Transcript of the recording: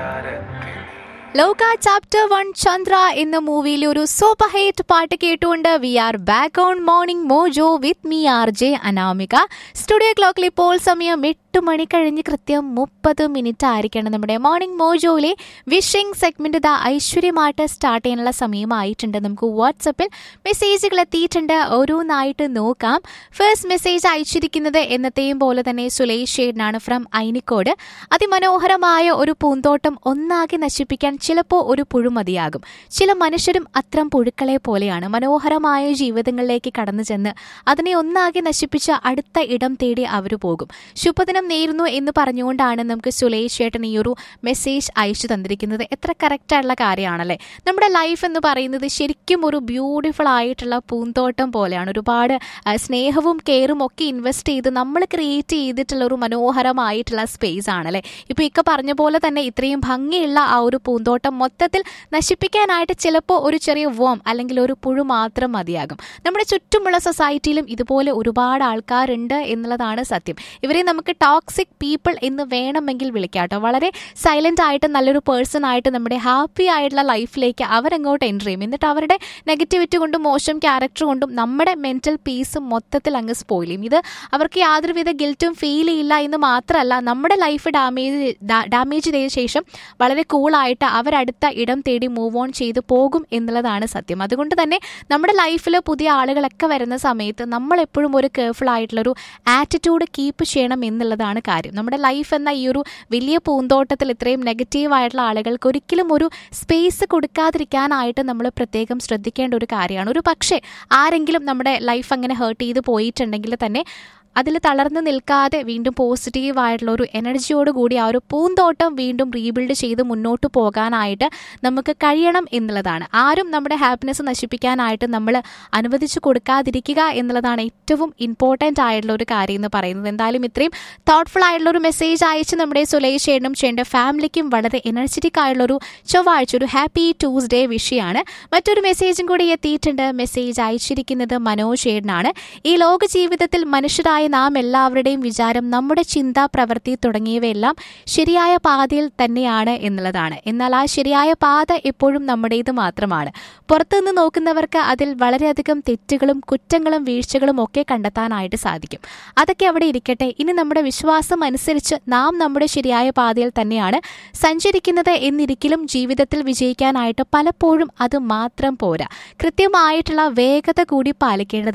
ലോക chapter one Chandra എന്ന മൂവിയിലെ ഒരു സൂപ്പർ ഹിറ്റ് പാട്ട് കേട്ടുകൊണ്ട് V are back on morning mojo with me R J Anamika studio ക്ലോക്കിൽ ഇപ്പോൾ സമയം എട്ട് മണി കഴിഞ്ഞ് കൃത്യം മുപ്പത് മിനിറ്റ് ആയിരിക്കണം നമ്മുടെ മോർണിംഗ് മോജോയിലെ വിഷിംഗ് സെഗ്മെന്റ് ഇതാ ഐശ്വര്യമായിട്ട് സ്റ്റാർട്ട് ചെയ്യാനുള്ള സമയമായിട്ടുണ്ട് നമുക്ക് വാട്സപ്പിൽ മെസ്സേജുകൾ എത്തിയിട്ടുണ്ട് ഓരോന്നായിട്ട് നോക്കാം ഫസ്റ്റ് മെസ്സേജ് അയച്ചിരിക്കുന്നത് എന്നത്തെയും പോലെ തന്നെ സുലേഷ് ഷേഡിനാണ് ഫ്രം ഐനിക്കോട് അതിമനോഹരമായ ഒരു പൂന്തോട്ടം ഒന്നാകെ നശിപ്പിക്കാൻ ചിലപ്പോൾ ഒരു പുഴു മതിയാകും ചില മനുഷ്യരും അത്തരം പുഴുക്കളെ പോലെയാണ് മനോഹരമായ ജീവിതങ്ങളിലേക്ക് കടന്നു ചെന്ന് അതിനെ ഒന്നാകെ നശിപ്പിച്ച അടുത്ത ഇടം തേടി അവർ പോകും ശുഭദിനം നേരുന്നു എന്ന് പറഞ്ഞുകൊണ്ടാണ് നമുക്ക് സുലേഷ് ചേട്ടൻ ഈ ഒരു മെസ്സേജ് അയച്ചു തന്നിരിക്കുന്നത് എത്ര കറക്റ്റ് ആയിട്ടുള്ള കാര്യമാണല്ലേ നമ്മുടെ ലൈഫ് എന്ന് പറയുന്നത് ശരിക്കും ഒരു ബ്യൂട്ടിഫുൾ ആയിട്ടുള്ള പൂന്തോട്ടം പോലെയാണ് ഒരുപാട് ആ, സ്നേഹവും കെയറും ഒക്കെ ഇൻവെസ്റ്റ് ചെയ്ത് നമ്മൾ ക്രിയേറ്റ് ചെയ്തിട്ടുള്ള ഒരു മനോഹരമായിട്ടുള്ള സ്പേസ് ആണല്ലേ ഇപ്പൊ ഇക്ക പറഞ്ഞ പോലെ തന്നെ ഇത്രയും ഭംഗിയുള്ള ആ ഒരു പൂന്തോട്ടം മൊത്തത്തിൽ നശിപ്പിക്കാനായിട്ട് ചിലപ്പോൾ ഒരു ചെറിയ വോം അല്ലെങ്കിൽ ഒരു പുഴു മാത്രം മതിയാകും നമ്മുടെ ചുറ്റുമുള്ള സൊസൈറ്റിയിലും ഇതുപോലെ ഒരുപാട് ആൾക്കാരുണ്ട് എന്നുള്ളതാണ് സത്യം ഇവരെ നമുക്ക് ടോക്സിക് പീപ്പിൾ എന്ന് വേണമെങ്കിൽ വിളിക്കാം കേട്ടോ വളരെ സൈലന്റ് ആയിട്ട് നല്ലൊരു പേഴ്സൺ ആയിട്ട് നമ്മുടെ ഹാപ്പി ആയിട്ടുള്ള ലൈഫിലേക്ക് അവരങ്ങോട്ട് എൻ്റർ ചെയ്യും എന്നിട്ട് അവരുടെ നെഗറ്റിവിറ്റി കൊണ്ടും മോശം ക്യാരക്ടർ കൊണ്ടും നമ്മുടെ മെന്റൽ പീസും മൊത്തത്തിൽ അങ്ങ് സ്പോയിൽ ചെയ്യും ഇത് അവർക്ക് യാതൊരുവിധ ഗിൽറ്റും ഫീൽ ചെയ്യില്ല എന്ന് മാത്രമല്ല നമ്മുടെ ലൈഫ് ഡാമേജ് ഡാമേജ് ചെയ്ത ശേഷം വളരെ കൂളായിട്ട് അവരടുത്ത ഇടം തേടി മൂവ് ഓൺ ചെയ്ത് പോകും എന്നുള്ളതാണ് സത്യം അതുകൊണ്ട് തന്നെ നമ്മുടെ ലൈഫിൽ പുതിയ ആളുകളൊക്കെ വരുന്ന സമയത്ത് നമ്മൾ എപ്പോഴും ഒരു കെയർഫുൾ ആയിട്ടുള്ളൊരു ആറ്റിറ്റ്യൂഡ് കീപ്പ് ചെയ്യണം എന്നുള്ളതാണ് കാര്യം നമ്മുടെ ലൈഫ് എന്ന ഈ ഒരു വലിയ പൂന്തോട്ടത്തിൽ ഇത്രയും നെഗറ്റീവ് ആയിട്ടുള്ള ആളുകൾക്ക് ഒരിക്കലും ഒരു സ്പേസ് കൊടുക്കാതിരിക്കാനായിട്ട് നമ്മൾ പ്രത്യേകം ശ്രദ്ധിക്കേണ്ട ഒരു കാര്യമാണ് ഒരു പക്ഷേ ആരെങ്കിലും നമ്മുടെ ലൈഫ് അങ്ങനെ ഹേർട്ട് ചെയ്ത് പോയിട്ടുണ്ടെങ്കിൽ തന്നെ അതിൽ തളർന്നു നിൽക്കാതെ വീണ്ടും പോസിറ്റീവ് ആയിട്ടുള്ള ഒരു എനർജിയോട് കൂടി ആ ഒരു പൂന്തോട്ടം വീണ്ടും റീബിൽഡ് ചെയ്ത് മുന്നോട്ട് പോകാനായിട്ട് നമുക്ക് കഴിയണം എന്നുള്ളതാണ് ആരും നമ്മുടെ ഹാപ്പിനെസ് നശിപ്പിക്കാനായിട്ട് നമ്മൾ അനുവദിച്ചു കൊടുക്കാതിരിക്കുക എന്നുള്ളതാണ് ഏറ്റവും ഇമ്പോർട്ടൻ്റ് ആയിട്ടുള്ള ഒരു കാര്യം എന്ന് പറയുന്നത് എന്തായാലും ഇത്രയും തോട്ട്ഫുൾ ആയിട്ടുള്ള ഒരു മെസ്സേജ് അയച്ച് നമ്മുടെ സുലേഷ് ചേട്ടനും ചേട്ടൻ്റെ ഫാമിലിക്കും വളരെ എനർജറ്റിക് ആയിട്ടുള്ള ഒരു ചൊവ്വാഴ്ച ഒരു ഹാപ്പി ട്യൂസ്ഡേ വിഷയാണ് മറ്റൊരു മെസ്സേജും കൂടി എത്തിയിട്ടുണ്ട് മെസ്സേജ് അയച്ചിരിക്കുന്നത് മനോജ് ചേട്ടനാണ് ഈ ലോക ജീവിതത്തിൽ മനുഷ്യരായ നാം എല്ലാവരുടെയും വിചാരം നമ്മുടെ ചിന്ത പ്രവൃത്തി തുടങ്ങിയവയെല്ലാം ശരിയായ പാതയിൽ തന്നെയാണ് എന്നുള്ളതാണ് എന്നാൽ ആ ശരിയായ പാത എപ്പോഴും നമ്മുടേത് മാത്രമാണ് പുറത്തുനിന്ന് നോക്കുന്നവർക്ക് അതിൽ വളരെയധികം തെറ്റുകളും കുറ്റങ്ങളും വീഴ്ചകളും ഒക്കെ കണ്ടെത്താനായിട്ട് സാധിക്കും അതൊക്കെ അവിടെ ഇരിക്കട്ടെ ഇനി നമ്മുടെ വിശ്വാസം അനുസരിച്ച് നാം നമ്മുടെ ശരിയായ പാതയിൽ തന്നെയാണ് സഞ്ചരിക്കുന്നത് എന്നിരിക്കലും ജീവിതത്തിൽ വിജയിക്കാനായിട്ട് പലപ്പോഴും അത് മാത്രം പോരാ കൃത്യമായിട്ടുള്ള വേഗത കൂടി പാലിക്കേണ്ടത്